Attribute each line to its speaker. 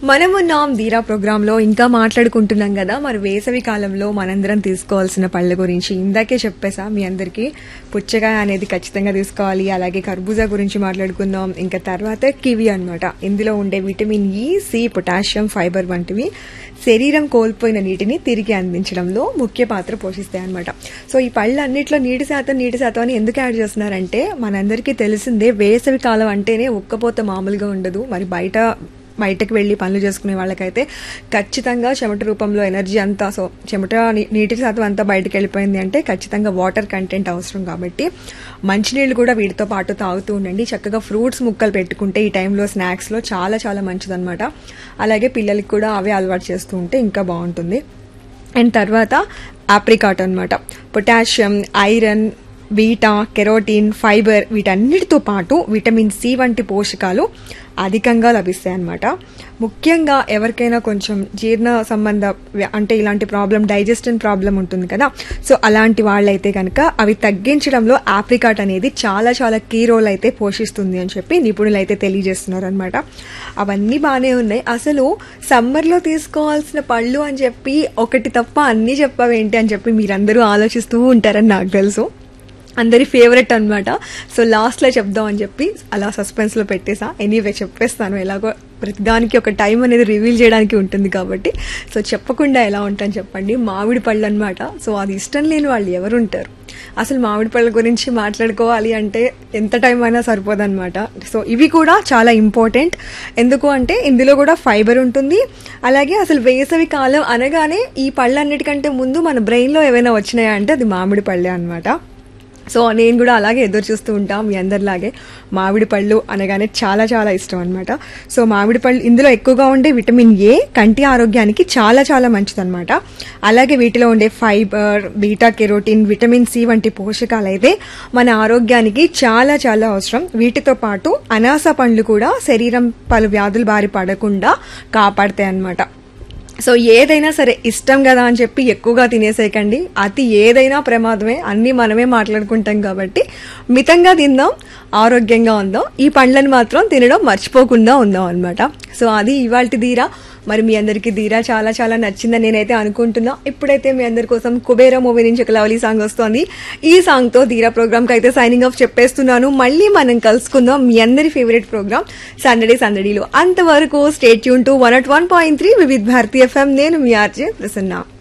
Speaker 1: మనమున్నాం ధీరా ప్రోగ్రామ్ లో ఇంకా మాట్లాడుకుంటున్నాం కదా మరి వేసవి కాలంలో మనందరం తీసుకోవాల్సిన పళ్ళ గురించి ఇందాకే చెప్పేసా మీ అందరికి పుచ్చకాయ అనేది ఖచ్చితంగా తీసుకోవాలి అలాగే కర్బూజా గురించి మాట్లాడుకుందాం ఇంకా తర్వాత కివి అన్నమాట ఇందులో ఉండే vitamin E C potassium fibre వంటివి శరీరం కోల్పోయిన నీటిని తిరిగి అందించడంలో ముఖ్య పాత్ర పోషిస్తాయి అనమాట సో ఈ పళ్ళు అన్నిట్లో నీటి శాతం నీటి శాతం అని ఎందుకు యాడ్ చేస్తున్నారంటే మనందరికీ తెలిసిందే వేసవి కాలం అంటేనే ఉక్కపోత మామూలుగా ఉండదు మరి బయట బయటకు వెళ్ళి పనులు చేసుకునే వాళ్ళకైతే ఖచ్చితంగా చెమట రూపంలో ఎనర్జీ అంతా సో చెమట నీ- నీటి శాతం అంతా బయటకు వెళ్ళిపోయింది అంటే ఖచ్చితంగా వాటర్ కంటెంట్ అవసరం కాబట్టి మంచినీళ్ళు కూడా వీటితో పాటు తాగుతూ ఉండండి చక్కగా ఫ్రూట్స్ ముక్కలు పెట్టుకుంటే ఈ టైంలో స్నాక్స్లో చాలా చాలా మంచిదన్నమాట అలాగే పిల్లలకి కూడా అవే అలవాటు చేస్తూ ఉంటే ఇంకా బాగుంటుంది అండ్ తర్వాత ఆప్రికాట్ అన్నమాట potassium iron beta carotene fibre వీటన్నిటితో పాటు విటమిన్ సి వంటి పోషకాలు అధికంగా లభిస్తాయి అన్నమాట ముఖ్యంగా ఎవరికైనా కొంచెం జీర్ణ సంబంధ వ్య- అంటే ఇలాంటి ప్రాబ్లం డైజెస్టన్ ప్రాబ్లం ఉంటుంది కదా సో అలాంటి వాళ్ళైతే కనుక అవి తగ్గించడంలో ఆప్రికాట్ అనేది చాలా చాలా కీ రోల్ అయితే పోషిస్తుంది అని చెప్పి నిపుణులు అయితే తెలియజేస్తున్నారు అనమాట అవన్నీ బాగానే ఉన్నాయి అసలు సమ్మర్లో తీసుకోవాల్సిన పళ్ళు అని చెప్పి ఒకటి తప్ప అన్నీ చెప్పవేంటి అని చెప్పి మీరందరూ ఆలోచిస్తూ ఉంటారని నాకు తెలుసు అందరి ఫేవరెట్ అన్నమాట సో లాస్ట్లో చెప్దాం అని చెప్పి అలా సస్పెన్స్లో పెట్టేసా ఎనీవే చెప్పేస్తాను ఎలాగో ప్రతిదానికి ఒక టైం అనేది రివీల్ చేయడానికి ఉంటుంది కాబట్టి సో చెప్పకుండా ఎలా ఉంటాను చెప్పండి మామిడి పళ్ళు అనమాట సో అది ఇష్టం లేని వాళ్ళు ఎవరు ఉంటారు అసలు మామిడి పళ్ళ గురించి మాట్లాడుకోవాలి అంటే ఎంత టైం అయినా సరిపోదన్నమాట సో ఇవి కూడా చాలా ఇంపార్టెంట్ ఎందుకు అంటే ఇందులో కూడా ఫైబర్ ఉంటుంది అలాగే అసలు వేసవి కాలం అనగానే ఈ పళ్ళన్నిటికంటే ముందు మన బ్రెయిన్లో ఏవైనా వచ్చినాయా అంటే అది మామిడి పళ్ళే అనమాట సో నేను కూడా అలాగే ఎదురు చూస్తూ ఉంటా మీ అందరిలాగే మామిడి పళ్ళు అనగానే చాలా చాలా ఇష్టం అనమాట సో మామిడి పళ్ళు ఇందులో ఎక్కువగా ఉండే విటమిన్ ఏ కంటి ఆరోగ్యానికి చాలా చాలా మంచిదన్నమాట అలాగే వీటిలో ఉండే fibre beta carotene vitamin C వంటి పోషకాలు అయితే మన ఆరోగ్యానికి చాలా చాలా అవసరం వీటితో పాటు అనాస పండ్లు కూడా శరీరం పలు వ్యాధుల బారి పడకుండా కాపాడతాయి అన్నమాట సో ఏదైనా సరే ఇష్టం కదా అని చెప్పి ఎక్కువగా తినేసేయకండి అతి ఏదైనా ప్రమాదమే అన్నీ మనమే మాట్లాడుకుంటాం కాబట్టి మితంగా తిందాం ఆరోగ్యంగా ఉందాం ఈ పండ్లను మాత్రం తినడం మర్చిపోకుండా ఉందాం అనమాట సో అది ఇవాళ ధీరా మరి మీ అందరికీ ధీరా చాలా చాలా నచ్చిందని నేనైతే అనుకుంటున్నా ఇప్పుడైతే మీ అందరి కోసం కుబేరా మూవీ నుంచి ఒక లవ్లీ సాంగ్ వస్తోంది ఈ సాంగ్ తో ధీరా ప్రోగ్రామ్ కి అయితే సైనింగ్ ఆఫ్ చెప్పేస్తున్నాను మళ్ళీ మనం కలుసుకుందాం మీ అందరి ఫేవరెట్ ప్రోగ్రామ్ సందడి సందడిలో అంతవరకు stay tuned to one at one point three Vividh Bharati FM నేను మీ ఆర్జే ప్రసన్న